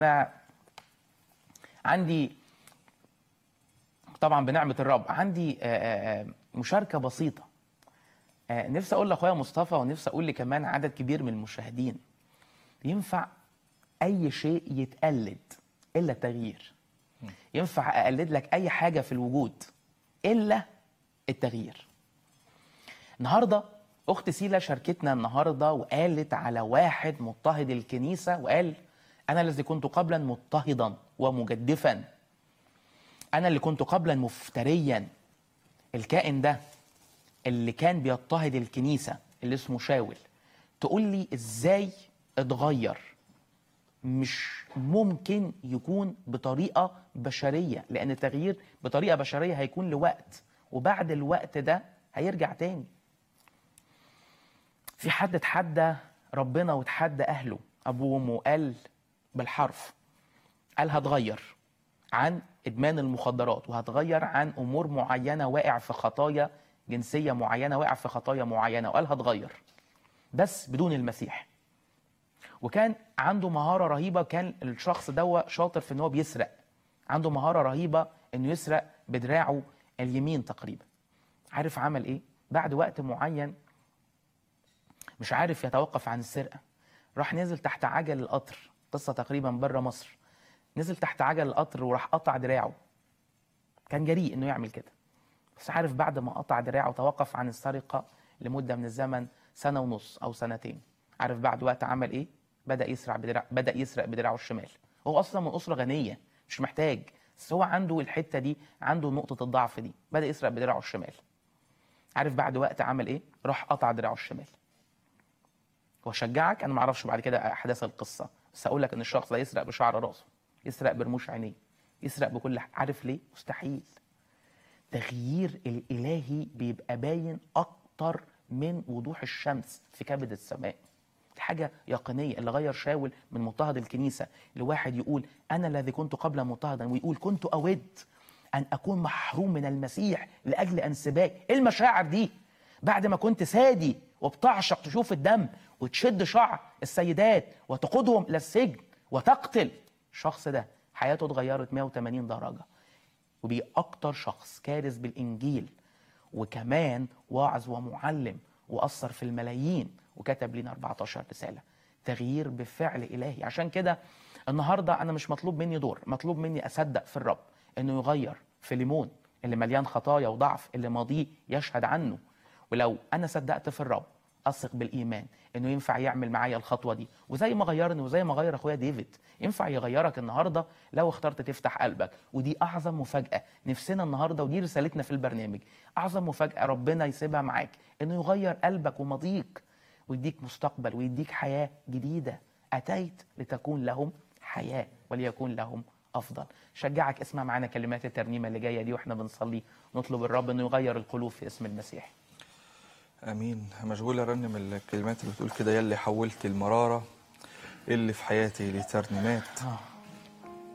انا عندي طبعا بنعمه الرب عندي آه، آه، مشاركه بسيطه آه، نفسي اقول لاخويا مصطفى ونفسي اقول لي كمان عدد كبير من المشاهدين ينفع اي شيء يتقلد الا التغيير ينفع اقلد لك اي حاجه في الوجود الا التغيير النهارده اخت سيلا شاركتنا النهارده وقالت على واحد مضطهد الكنيسه وقال انا الذي كنت قبلا مضطهدا ومجدفا انا اللي كنت قبلا مفتريا الكائن ده اللي كان بيضطهد الكنيسه اللي اسمه شاول تقول لي ازاي اتغير مش ممكن يكون بطريقه بشريه لان التغيير بطريقه بشريه هيكون لوقت وبعد الوقت ده هيرجع تاني في حد اتحدى ربنا واتحدى اهله ابوه وامه وقال بالحرف قال هتغير عن ادمان المخدرات وهتغير عن امور معينه واقع في خطايا جنسيه معينه واقع في خطايا معينه وقال هتغير بس بدون المسيح وكان عنده مهاره رهيبه كان الشخص ده شاطر في ان هو بيسرق عنده مهاره رهيبه انه يسرق بدراعه اليمين تقريبا عارف عمل ايه بعد وقت معين مش عارف يتوقف عن السرقه راح نزل تحت عجل القطر قصه تقريبا بره مصر نزل تحت عجل القطر وراح قطع دراعه كان جريء انه يعمل كده بس عارف بعد ما قطع دراعه توقف عن السرقه لمده من الزمن سنه ونص او سنتين عارف بعد وقت عمل ايه بدا يسرع بدراع بدا يسرق بدراعه الشمال هو اصلا من اسره غنيه مش محتاج بس هو عنده الحته دي عنده نقطه الضعف دي بدا يسرق بدراعه الشمال عارف بعد وقت عمل ايه راح قطع دراعه الشمال واشجعك انا ما اعرفش بعد كده احداث القصه بس اقول لك ان الشخص ده يسرق بشعر راسه يسرق برموش عينيه يسرق بكل ح- عارف ليه مستحيل تغيير الالهي بيبقى باين اكتر من وضوح الشمس في كبد السماء دي حاجه يقينيه اللي غير شاول من مضطهد الكنيسه لواحد يقول انا الذي كنت قبل مضطهدا ويقول كنت اود ان اكون محروم من المسيح لاجل انسباك ايه المشاعر دي بعد ما كنت سادي وبتعشق تشوف الدم وتشد شعر السيدات وتقودهم الى السجن وتقتل الشخص ده حياته اتغيرت 180 درجه وبقي اكتر شخص كارث بالانجيل وكمان واعظ ومعلم واثر في الملايين وكتب لنا 14 رساله تغيير بفعل الهي عشان كده النهارده انا مش مطلوب مني دور مطلوب مني اصدق في الرب انه يغير في ليمون اللي مليان خطايا وضعف اللي ماضيه يشهد عنه ولو انا صدقت في الرب اثق بالايمان انه ينفع يعمل معايا الخطوه دي وزي ما غيرني وزي ما غير اخويا ديفيد ينفع يغيرك النهارده لو اخترت تفتح قلبك ودي اعظم مفاجاه نفسنا النهارده ودي رسالتنا في البرنامج اعظم مفاجاه ربنا يسيبها معاك انه يغير قلبك وماضيك ويديك مستقبل ويديك حياه جديده اتيت لتكون لهم حياه وليكون لهم افضل شجعك اسمع معانا كلمات الترنيمه اللي جايه دي واحنا بنصلي نطلب الرب انه يغير القلوب في اسم المسيح امين مشغول ارنم الكلمات اللي بتقول كده يلي حولت المراره اللي في حياتي لترنيمات آه.